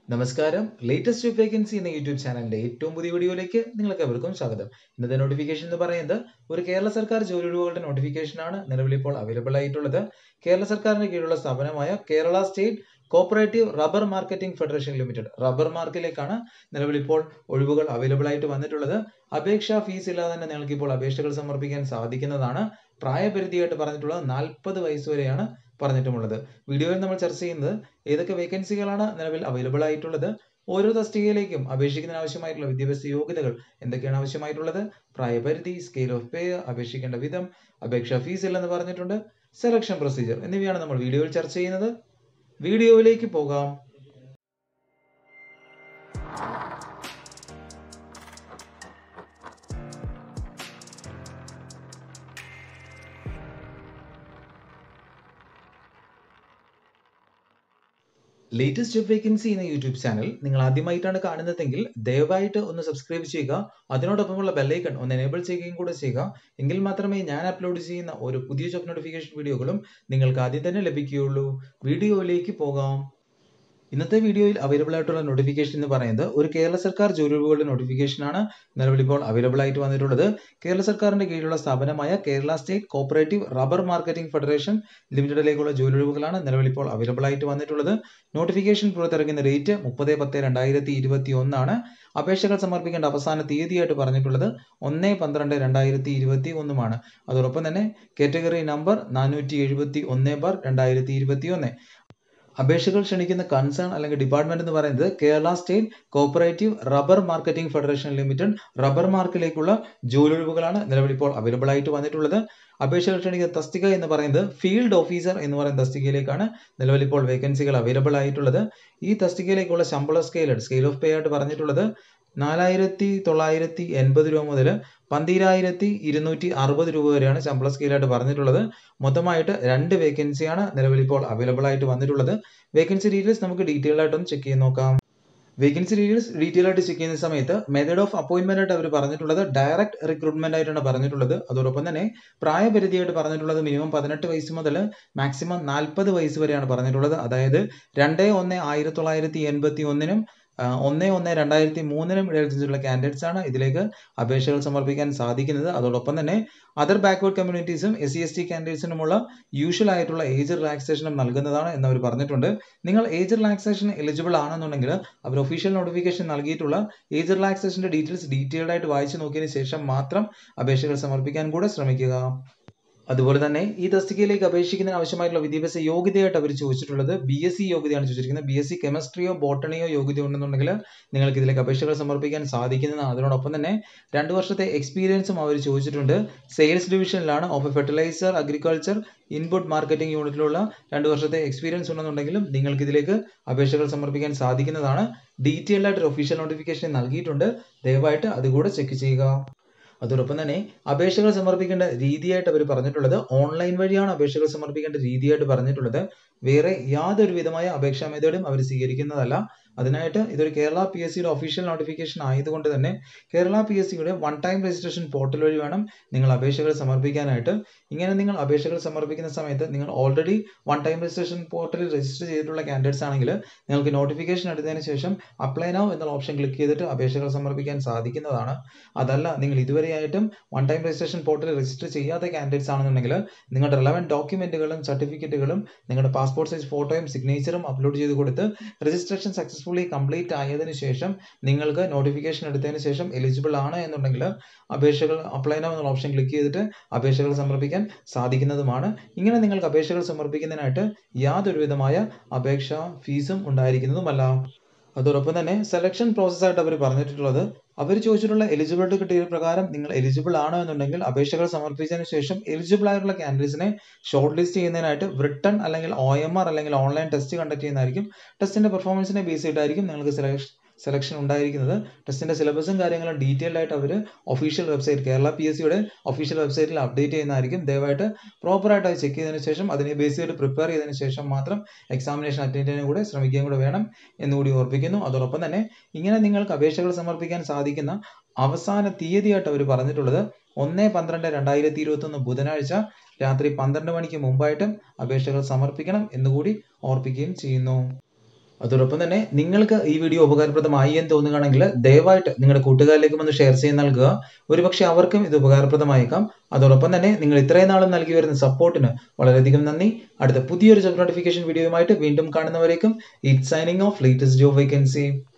നമസ്കാരം latest job vacancy എന്ന YouTube ചാനലിന്റെ ഏറ്റവും പുതിയ വീഡിയോയിലേക്ക് നിങ്ങൾക്ക് എവർക്കും സ്വാഗതം ഇന്നത്തെ നോട്ടിഫിക്കേഷൻ എന്ന് പറയുന്നത് ഒരു കേരള സർക്കാർ ജോലി ഒഴിവുകളുടെ നോട്ടിഫിക്കേഷൻ ആണ് നിലവിൽ ഇപ്പോൾ അവൈലബിൾ ആയിട്ടുള്ളത് കേരള സർക്കാരിന്റെ കീഴിലുള്ള സ്ഥാപനമായ Kerala state cooperative rubber marketing federation limited rubber മാർക്കിലേക്കാണ് നിലവിൽ ഇപ്പോൾ ഒഴിവുകൾ അവൈലബിൾ ആയിട്ട് വന്നിട്ടുള്ളത് അപേക്ഷാ ഫീസ് ഇല്ലാതെ തന്നെ നിങ്ങൾക്ക് ഇപ്പോൾ അപേക്ഷകൾ സമർപ്പിക്കാൻ സാധിക്കുന്നതാണ് പ്രായപരിധിയായിട്ട് പറഞ്ഞിട്ടുള്ളത് നാൽപ്പത് വയസ്സ് വരെയാണ് പറഞ്ഞിട്ടുമുള്ളത് വീഡിയോയിൽ നമ്മൾ ചർച്ച ചെയ്യുന്നത് ഏതൊക്കെ വേക്കൻസികളാണ് നിലവിൽ അവൈലബിൾ ആയിട്ടുള്ളത് ഓരോ തസ്തികയിലേക്കും അപേക്ഷിക്കുന്നതിന് ആവശ്യമായിട്ടുള്ള വിദ്യാഭ്യാസ യോഗ്യതകൾ എന്തൊക്കെയാണ് ആവശ്യമായിട്ടുള്ളത് പ്രായപരിധി സ്കെയിൽ ഓഫ് പേ അപേക്ഷിക്കേണ്ട വിധം അപേക്ഷാ ഫീസ് ഇല്ലെന്ന് പറഞ്ഞിട്ടുണ്ട് സെലക്ഷൻ പ്രൊസീജിയർ എന്നിവയാണ് നമ്മൾ വീഡിയോയിൽ ചർച്ച ചെയ്യുന്നത് വീഡിയോയിലേക്ക് പോകാം ലേറ്റസ്റ്റ് ജോബ് വേക്കൻസി എന്ന യൂട്യൂബ് ചാനൽ നിങ്ങൾ ആദ്യമായിട്ടാണ് കാണുന്നതെങ്കിൽ ദയവായിട്ട് ഒന്ന് സബ്സ്ക്രൈബ് ചെയ്യുക അതിനോടൊപ്പമുള്ള ബെല്ലൈക്കൺ ഒന്ന് എനേബിൾ ചെയ്യുകയും കൂടെ ചെയ്യുക എങ്കിൽ മാത്രമേ ഞാൻ അപ്ലോഡ് ചെയ്യുന്ന ഒരു പുതിയ ജോബ് നോട്ടിഫിക്കേഷൻ വീഡിയോകളും നിങ്ങൾക്ക് ആദ്യം തന്നെ ലഭിക്കുകയുള്ളൂ വീഡിയോയിലേക്ക് പോകാം ഇന്നത്തെ വീഡിയോയിൽ അവൈലബിൾ ആയിട്ടുള്ള നോട്ടിഫിക്കേഷൻ എന്ന് പറയുന്നത് ഒരു കേരള സർക്കാർ ജോലി ഒഴിവുകളുടെ നോട്ടിഫിക്കേഷൻ ആണ് നിലവിൽ ഇപ്പോൾ അവൈലബിൾ ആയിട്ട് വന്നിട്ടുള്ളത് കേരള സർക്കാരിന്റെ കീഴിലുള്ള സ്ഥാപനമായ Kerala state cooperative rubber marketing federation ലിമിറ്റഡിലേക്കുള്ള ജോലി ഒഴിവുകളാണ് നിലവിൽ ഇപ്പോൾ അവൈലബിൾ ആയിട്ട് വന്നിട്ടുള്ളത് നോട്ടിഫിക്കേഷൻ പുറത്തിറങ്ങുന്ന ഡേറ്റ് മുപ്പത് പത്ത് രണ്ടായിരത്തി ഇരുപത്തി ഒന്നാണ് അപേക്ഷകൾ സമർപ്പിക്കേണ്ട അവസാന തീയതിയായിട്ട് പറഞ്ഞിട്ടുള്ളത് ഒന്ന് പന്ത്രണ്ട് രണ്ടായിരത്തി ഇരുപത്തി ഒന്നുമാണ് അതോടൊപ്പം തന്നെ കാറ്റഗറി നമ്പർ നാനൂറ്റി എഴുപത്തി ഒന്ന് ബാർ രണ്ടായിരത്തി ഇരുപത്തി ഒന്ന് അപേക്ഷകൾ ക്ഷണിക്കുന്ന കൺസേൺ അല്ലെങ്കിൽ ഡിപ്പാർട്ട്മെന്റ് എന്ന് പറയുന്നത് Kerala state cooperative rubber marketing federation limited rubber മാർക്കിലേക്കുള്ള ജോലിയൊഴിവുകളാണ് നിലവിൽ ഇപ്പോൾ അവൈലബിൾ ആയിട്ട് വന്നിട്ടുള്ളത് അപേക്ഷകൾ ക്ഷണിക്കുന്ന തസ്തിക എന്ന് പറയുന്നത് ഫീൽഡ് ഓഫീസർ എന്ന് പറയുന്ന തസ്തികയിലേക്കാണ് നിലവിൽ ഇപ്പോൾ വേക്കൻസികൾ അവൈലബിൾ ആയിട്ടുള്ളത് ഈ തസ്തികയിലേക്കുള്ള ശമ്പള സ്കെയിൽ സ്കെയിൽ ഓഫ് പേ ആയിട്ട് പറഞ്ഞിട്ടുള്ളത് നാലായിരത്തി തൊള്ളായിരത്തി എൺപത് രൂപ മുതൽ പന്തിരായിരത്തി ഇരുന്നൂറ്റി അറുപത് രൂപ വരെയാണ് ശമ്പള സ്കെയിലായിട്ട് പറഞ്ഞിട്ടുള്ളത് മൊത്തമായിട്ട് രണ്ട് വേക്കൻസിയാണ് നിലവിൽ ഇപ്പോൾ അവൈലബിൾ ആയിട്ട് വന്നിട്ടുള്ളത് വേക്കൻസി ഡീറ്റെയിൽസ് നമുക്ക് ഡീറ്റെയിൽ ആയിട്ടൊന്ന് ചെക്ക് ചെയ്ത് നോക്കാം വേക്കൻസി ഡീറ്റെയിൽസ് ഡീറ്റെയിൽ ആയിട്ട് ചെക്ക് ചെയ്യുന്ന സമയത്ത് മെത്തേഡ് ഓഫ് അപ്പോയിന്റ്മെന്റ് ആയിട്ട് അവർ പറഞ്ഞിട്ടുള്ളത് ഡയറക്റ്റ് റിക്രൂട്ട്മെന്റ് ആയിട്ടാണ് പറഞ്ഞിട്ടുള്ളത് അതോടൊപ്പം തന്നെ പ്രായപരിധിയായിട്ട് പറഞ്ഞിട്ടുള്ളത് മിനിമം പതിനെട്ട് വയസ്സ് മുതൽ മാക്സിമം നാൽപ്പത് വയസ്സ് വരെയാണ് പറഞ്ഞിട്ടുള്ളത് അതായത് രണ്ട് ഒന്ന് ആയിരത്തി തൊള്ളായിരത്തി എൺപത്തി ഒന്നിനും ഒന്ന് ഒന്ന് രണ്ടായിരത്തി മൂന്നിനും ഇടയിൽ ജനിച്ചിട്ടുള്ള കാൻഡിഡേറ്റ്സ് ആണ് ഇതിലേക്ക് അപേക്ഷകൾ സമർപ്പിക്കാൻ സാധിക്കുന്നത് അതോടൊപ്പം തന്നെ അതർ ബാക്ക്വേർഡ് കമ്മ്യൂണിറ്റീസും എസ് സി എസ് ടി കാൻഡിഡേറ്റ്സിനുമുള്ള യൂഷ്വൽ ആയിട്ടുള്ള ഏജ് റിലാക്സേഷനും നൽകുന്നതാണ് എന്ന് അവർ പറഞ്ഞിട്ടുണ്ട് നിങ്ങൾ ഏജ് റിലാക്സേഷൻ എലിജിബിൾ ആണെന്നുണ്ടെങ്കിൽ അവർ ഒഫീഷ്യൽ നോട്ടിഫിക്കേഷൻ നൽകിയിട്ടുള്ള ഏജ് റിലാക്സേഷന്റെ ഡീറ്റെയിൽസ് ഡീറ്റെയിൽഡ് ആയിട്ട് വായിച്ചു നോക്കിയതിന് ശേഷം മാത്രം അപേക്ഷകൾ സമർപ്പിക്കാൻ കൂടെ ശ്രമിക്കുക അതുപോലെ തന്നെ ഈ തസ്തികയിലേക്ക് അപേക്ഷിക്കുന്നതിന് ആവശ്യമായിട്ടുള്ള വിദ്യാഭ്യാസ യോഗ്യതയായിട്ട് അവർ ചോദിച്ചിട്ടുള്ളത് ബി എസ് സി യോഗ്യതയാണ് ചോദിച്ചിരിക്കുന്നത് ബി എസ് സി കെമിസ്ട്രിയോ ബോട്ടണിയോ യോഗ്യത ഉണ്ടെന്നുണ്ടെങ്കിൽ നിങ്ങൾക്ക് ഇതിലേക്ക് അപേക്ഷകൾ സമർപ്പിക്കാൻ സാധിക്കുന്നതാണ് അതിനോടൊപ്പം തന്നെ രണ്ട് വർഷത്തെ എക്സ്പീരിയൻസും അവർ ചോദിച്ചിട്ടുണ്ട് സെയിൽസ് ഡിവിഷനിലാണ് of fertiliser agriculture input marketing യൂണിറ്റിലുള്ള രണ്ട് വർഷത്തെ എക്സ്പീരിയൻസ് ഉണ്ടെന്നുണ്ടെങ്കിലും നിങ്ങൾക്ക് ഇതിലേക്ക് അപേക്ഷകൾ സമർപ്പിക്കാൻ സാധിക്കുന്നതാണ് ഡീറ്റെയിൽഡ് ആയിട്ട് ഒഫീഷ്യൽ നോട്ടിഫിക്കേഷൻ നൽകിയിട്ടുണ്ട് ദയവായിട്ട് അതുകൂടെ ചെക്ക് ചെയ്യുക അതോടൊപ്പം തന്നെ അപേക്ഷകൾ സമർപ്പിക്കേണ്ട രീതിയായിട്ട് അവർ പറഞ്ഞിട്ടുള്ളത് ഓൺലൈൻ വഴിയാണ് അപേക്ഷകൾ സമർപ്പിക്കേണ്ട രീതിയായിട്ട് പറഞ്ഞിട്ടുള്ളത് വേറെ യാതൊരു വിധമായ അപേക്ഷാ മെത്തേഡും അവർ സ്വീകരിക്കുന്നതല്ല അതിനായിട്ട് ഇതൊരു കേരള പി എസ് സിയുടെ ഒഫീഷ്യൽ നോട്ടിഫിക്കേഷൻ ആയതുകൊണ്ട് തന്നെ കേരള പി എസ് സിയുടെ വൺ ടൈം രജിസ്ട്രേഷൻ പോർട്ടൽ വഴി വേണം നിങ്ങൾ അപേക്ഷകൾ സമർപ്പിക്കാനായിട്ട് ഇങ്ങനെ നിങ്ങൾ അപേക്ഷകൾ സമർപ്പിക്കുന്ന സമയത്ത് നിങ്ങൾ ഓൾറെഡി വൺ ടൈം രജിസ്ട്രേഷൻ പോർട്ടലിൽ രജിസ്റ്റർ ചെയ്തിട്ടുള്ള കാൻഡിഡേറ്റ്സ് ആണെങ്കിൽ നിങ്ങൾക്ക് നോട്ടിഫിക്കേഷൻ എടുത്തതിന് ശേഷം അപ്ലൈ നൗ എന്നുള്ള ഓപ്ഷൻ ക്ലിക്ക് ചെയ്തിട്ട് അപേക്ഷകൾ സമർപ്പിക്കാൻ സാധിക്കുന്നതാണ് അതല്ല നിങ്ങൾ ഇതുവരെയായിട്ടും വൺ ടൈം രജിസ്ട്രേഷൻ പോർട്ടലിൽ രജിസ്റ്റർ ചെയ്യാത്ത കാൻഡിഡേറ്റ്സ് ആണെന്നുണ്ടെങ്കിൽ നിങ്ങളുടെ റെലവൻറ്റ് ഡോക്യുമെന്റുകളും സർട്ടിഫിക്കറ്റുകളും നിങ്ങളുടെ പാസ്പോർട്ട് സൈസ് ഫോട്ടോയും സിഗ്നേച്ചറും അപ്ലോഡ് ചെയ്ത് കൊടുത്ത് രജിസ്ട്രേഷൻ സക്സസ്ഫുള്ളി കംപ്ലീറ്റ് ആയതിനു ശേഷം നിങ്ങൾക്ക് നോട്ടിഫിക്കേഷൻ എടുത്തതിന് ശേഷം എലിജിബിൾ ആണ് എന്നുണ്ടെങ്കിൽ അപേക്ഷകൾ അപ്ലൈ നൗ എന്നുള്ള ഓപ്ഷൻ ക്ലിക്ക് ചെയ്തിട്ട് അപേക്ഷകൾ സമർപ്പിക്കാൻ സാധിക്കുന്നതുമാണ് ഇങ്ങനെ നിങ്ങൾക്ക് അപേക്ഷകൾ സമർപ്പിക്കുന്നതിനായിട്ട് യാതൊരു വിധമായ അപേക്ഷ ഫീസും ഉണ്ടായിരിക്കുന്നതുമല്ല അതോടൊപ്പം തന്നെ സെലക്ഷൻ പ്രോസസ്സായിട്ട് അവർ പറഞ്ഞിട്ടുള്ളത് അവർ ചോദിച്ചിട്ടുള്ള എലിജിബിലിറ്റി കിട്ടിയ പ്രകാരം നിങ്ങൾ എലിജിബിൾ ആണോ എന്നുണ്ടെങ്കിൽ അപേക്ഷകൾ സമർപ്പിച്ചതിന് ശേഷം എലിജിബിൾ ആയിട്ടുള്ള കാൻഡിഡേറ്റ്സിനെ ഷോർട്ട് ലിസ്റ്റ് ചെയ്യുന്നതിനായിട്ട് റിട്ടൺ അല്ലെങ്കിൽ ഒ എം ആർ അല്ലെങ്കിൽ ഓൺലൈൻ ടെസ്റ്റ് കണ്ടക്ട് ചെയ്യുന്നതായിരിക്കും ടെസ്റ്റിന്റെ പെർഫോമൻസിനെ ബേസ് ചെയ്തിട്ടായിരിക്കും നിങ്ങൾക്ക് സെലക്ഷൻ സെലക്ഷൻ ഉണ്ടായിരിക്കുന്നത് ടെസ്റ്റിന്റെ സിലബസും കാര്യങ്ങളും ഡീറ്റെയിൽഡ് ആയിട്ട് അവർ official website Kerala P S സിയുടെ ഒഫീഷ്യൽ വെബ്സൈറ്റിൽ അപ്ഡേറ്റ് ചെയ്യുന്നതായിരിക്കും ദയവായിട്ട് പ്രോപ്പറായിട്ട് അത് ചെക്ക് ചെയ്തതിന് ശേഷം അതിനെ ബേസ് ചെയ്ത് പ്രിപ്പയർ ചെയ്തതിന് ശേഷം മാത്രം എക്സാമിനേഷൻ അറ്റൻഡ് ചെയ്യാനും കൂടെ ശ്രമിക്കുകയും കൂടെ വേണം എന്നുകൂടി ഓർപ്പിക്കുന്നു അതോടൊപ്പം തന്നെ ഇങ്ങനെ നിങ്ങൾക്ക് അപേക്ഷകൾ സമർപ്പിക്കാൻ സാധിക്കുന്ന അവസാന തീയതിയായിട്ട് അവർ പറഞ്ഞിട്ടുള്ളത് ഒന്ന് പന്ത്രണ്ട് രണ്ടായിരത്തി ഇരുപത്തി ഒന്ന് ബുധനാഴ്ച രാത്രി പന്ത്രണ്ട് മണിക്ക് മുമ്പായിട്ടും അപേക്ഷകൾ സമർപ്പിക്കണം എന്നുകൂടി ഓർപ്പിക്കുകയും ചെയ്യുന്നു അതോടൊപ്പം തന്നെ നിങ്ങൾക്ക് ഈ വീഡിയോ ഉപകാരപ്രദമായി എന്ന് തോന്നുകയാണെങ്കിൽ ദയവായിട്ട് നിങ്ങളുടെ കൂട്ടുകാരിലേക്കും ഒന്ന് ഷെയർ ചെയ്ത് നൽകുക ഒരുപക്ഷെ അവർക്കും ഇത് ഉപകാരപ്രദമായേക്കാം അതോടൊപ്പം തന്നെ നിങ്ങൾ ഇത്രയും നാളും നൽകി വരുന്ന സപ്പോർട്ടിന് വളരെയധികം നന്ദി അടുത്ത പുതിയൊരു ജോബ് നോട്ടിഫിക്കേഷൻ വീഡിയോയുമായിട്ട് വീണ്ടും കാണുന്നവരേക്കും it signing off latest job vacancy